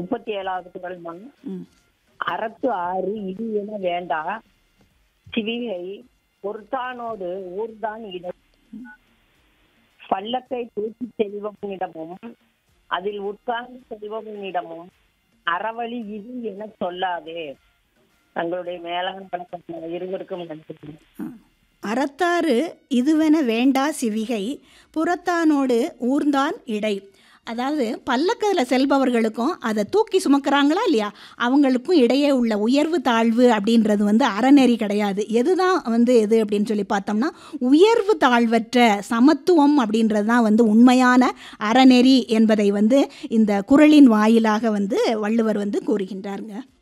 முப்பத்தி ஏழாவது குரல் மண் ம் அறத்து ஆறு இது என வேண்டா சிவிகை பொறுத்தானோடு ஊர்தான் இடம் பல்லக்கை தூக்கி செல்வனிடமும் அதில் உட்கார்ந்து செல்வனிடமும் அறவழி இது என சொல்லாதே தங்களுடைய மேலாண் பழக்கம் இருவருக்கும் நன்றி அறத்தாறு இதுவென வேண்டா சிவிகை புறத்தானோடு ஊர்ந்தான் இடை அதாவது பல்லக்கத்தில் செல்பவர்களுக்கும் அதை தூக்கி சுமக்கிறாங்களா இல்லையா அவங்களுக்கும் இடையே உள்ள உயர்வு தாழ்வு அப்படின்றது வந்து அறநெறி கிடையாது எதுதான் வந்து எது அப்படின்னு சொல்லி பார்த்தோம்னா உயர்வு தாழ்வற்ற சமத்துவம் அப்படின்றது தான் வந்து உண்மையான அறநெறி என்பதை வந்து இந்த குறளின் வாயிலாக வந்து வள்ளுவர் வந்து கூறுகின்றாருங்க